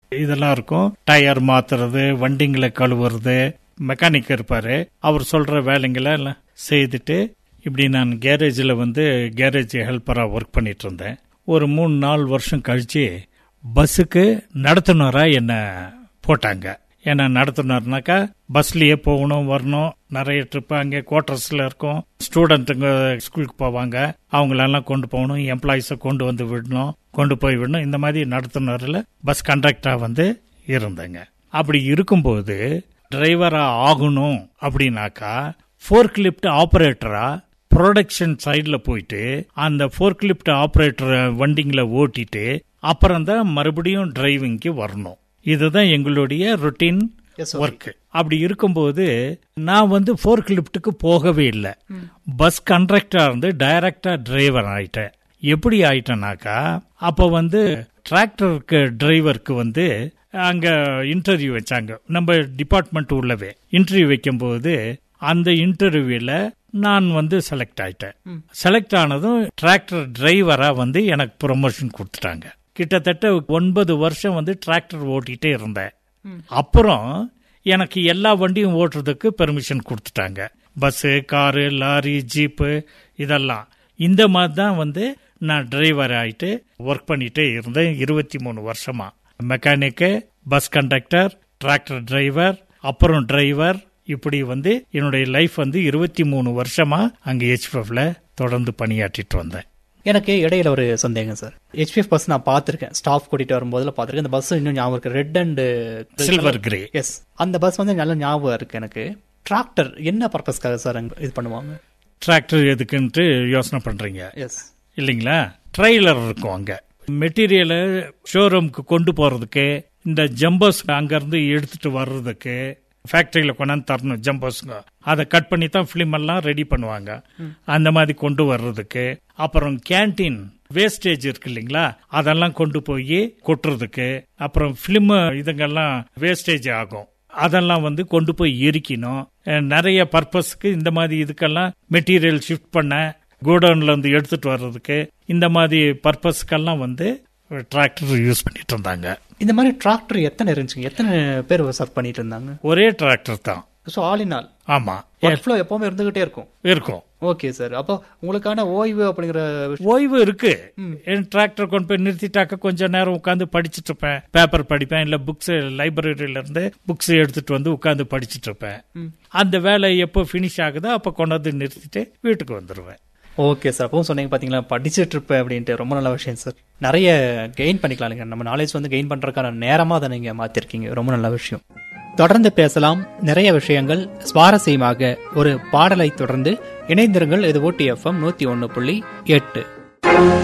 இதெல்லாம் இருக்கும் டயர் மாத்துறது வண்டிங்களை கழுவுறது மெக்கானிக் இருப்பாரு அவர் சொல்ற வேலைங்களை எல்லாம் செய்துட்டு இப்படி நான் கேரேஜில் வந்து கேரேஜ் ஹெல்ப்பராக ஒர்க் பண்ணிட்டு இருந்தேன் ஒரு மூணு நாலு வருஷம் கழிச்சு பஸ்ஸுக்கு நடத்துனராக என்னை போட்டாங்க ஏன்னா நடத்துனர்னாக்கா பஸ்லயே போகணும் வரணும் நிறைய ட்ரிப் அங்கே குவார்டர்ஸ்ல இருக்கும் ஸ்டூடெண்ட்டுங்க ஸ்கூலுக்கு போவாங்க அவங்களெல்லாம் கொண்டு போகணும் எம்ப்ளாயிஸை கொண்டு வந்து விடணும் கொண்டு போய் விடணும் இந்த மாதிரி நடத்துனரில் பஸ் கண்டக்டரா வந்து இருந்தேங்க அப்படி இருக்கும்போது டிரைவரா ஆகணும் அப்படின்னாக்கா ஃபோர்க் லிப்ட் ஆபரேட்டரா ப்ரொடக்ஷன் சைடில் போயிட்டு அந்த ஃபோர்க் லிப்ட் ஆபரேட்டர் வண்டிங்களை ஓட்டிட்டு அப்புறம் தான் மறுபடியும் டிரைவிங்க்கு வரணும் இதுதான் எங்களுடைய ரொட்டீன் Yes, sir. ஒர்க் அப்படி இருக்கும்போது நான் வந்து ஃபோர்க் லிப்ட்டுக்கு போகவே இல்லை பஸ் கண்டக்டரா இருந்து டைரக்டா டிரைவர் ஆயிட்டேன் எப்படி ஆயிட்டேனாக்கா அப்ப வந்து டிராக்டருக்கு டிரைவருக்கு வந்து அங்க இன்டர்வியூ வச்சாங்க நம்ம டிபார்ட்மெண்ட் உள்ளவே இன்டர்வியூ வைக்கும்போது அந்த இன்டர்வியூல நான் வந்து செலக்ட் ஆயிட்டேன் செலக்ட் ஆனதும் டிராக்டர் டிரைவரா வந்து எனக்கு ப்ரொமோஷன் கொடுத்துட்டாங்க கிட்டத்தட்ட ஒன்பது வருஷம் வந்து டிராக்டர் ஓட்டிட்டே இருந்தேன் அப்புறம் எனக்கு எல்லா வண்டியும் ஓட்டுறதுக்கு பெர்மிஷன் கொடுத்துட்டாங்க பஸ்ஸு காரு லாரி ஜீப்பு இதெல்லாம் இந்த மாதிரி தான் வந்து நான் டிரைவர் ஆயிட்டு ஒர்க் பண்ணிட்டே இருந்தேன் இருபத்தி மூணு வருஷமா mechanic bus conductor tractor driver அப்புறம் டிரைவர் இப்படி வந்து என்னுடைய லைஃப் வந்து இருபத்தி மூணு வருஷமா அங்க ஹெச்எஃப்ல தொடர்ந்து பணியாற்றிட்டு வந்தேன் எனக்கு இடையில ஒரு சந்தேகம் சார் ஹெச்பிஎஃப் பஸ் நான் பார்த்திருக்கேன் ஸ்டாஃப் கூட்டிட்டு வரும்போதுல பார்த்திருக்கேன் அந்த பஸ் இன்னும் ஞாபகம் இருக்கு red and silver grey yes அந்த பஸ் வந்து நல்ல ஞாபகம் இருக்கு எனக்கு டிராக்டர் என்ன பர்பஸ்க்காக சார் அங்க இது பண்ணுவாங்க டிராக்டர் எதுக்குன்ட்டு யோசனை பண்றீங்க எஸ் இல்லைங்களா ட்ரெய்லர் இருக்கும் அங்க மெட்டீரியலை ஷோரூம்க்கு கொண்டு போறதுக்கு இந்த ஜம்பர்ஸ் அங்கிருந்து எடுத்துட்டு வர்றதுக்கு ஃபேக்டரியில கொண்டாந்து தரணும் ஜம்பர்ஸ்ங்க அதை கட் பண்ணி தான் ஃபிலிம் எல்லாம் ரெடி பண்ணுவாங்க அந்த மாதிரி கொண்டு வர்றதுக்கு அப்புறம் கேண்டீன் வேஸ்டேஜ் இருக்கு இல்லைங்களா அதெல்லாம் கொண்டு போய் கொட்டுறதுக்கு அப்புறம் ஃபிலிம் இதுங்கெல்லாம் வேஸ்டேஜ் ஆகும் அதெல்லாம் வந்து கொண்டு போய் எரிக்கணும் அஹ் நிறைய பர்பஸ்க்கு இந்த மாதிரி இதுக்கெல்லாம் மெட்டீரியல் ஷிஃப்ட் பண்ண கோடவுன்ல இருந்து எடுத்துட்டு வர்றதுக்கு இந்த மாதிரி பர்பஸ்க்கெல்லாம் வந்து டிராக்டர் யூஸ் பண்ணிட்டு இருந்தாங்க இந்த மாதிரி டிராக்டர் எத்தனை இருந்துச்சுங்க எத்தனை பேர் ஒர்க் பண்ணிட்டு இருந்தாங்க ஒரே டிராக்டர் தான் ஸோ ஆல் இன் ஆல் ஆமா ஒர்க் ஃப்ளோ எப்பவுமே இருந்துகிட்டே இருக்கும் இருக்கும் ஓகே சார் அப்போ உங்களுக்கான ஓய்வு அப்படிங்கிற விஷயம் ஓய்வு இருக்கு என் டிராக்டர் கொண்டு போய் நிறுத்திட்டாக்க கொஞ்ச நேரம் உட்காந்து படிச்சிட்டு இருப்பேன் பேப்பர் படிப்பேன் இல்ல புக்ஸ் லைப்ரரியில இருந்து புக்ஸ் எடுத்துட்டு வந்து உட்காந்து படிச்சிட்டு இருப்பேன் அந்த வேலை எப்போ ஃபினிஷ் ஆகுதோ அப்ப கொண்டாந்து நிறுத்திட்டு வீட்டுக்கு வந்துருவேன் ஓகே சார் அப்பவும் சொன்னீங்க பாத்தீங்களா படிச்சுட்டு இருப்பேன் அப்படின்ட்டு ரொம்ப நல்ல விஷயம் சார் நிறைய கெயின் பண்ணிக்கலாம் இல்லைங்க நம்ம நாலேஜ் வந்து கெயின் பண்றதுக்கான நேரமா அதை நீங்க மாத்திருக்கீங்க ரொம்ப நல்ல விஷயம் தொடர்ந்து பேசலாம் நிறைய விஷயங்கள் சுவாரஸ்யமாக ஒரு பாடலை தொடர்ந்து இணைந்திருங்கள் இது ஓட்டி எஃப்எம் நூத்தி ஒன்னு புள்ளி எட்டு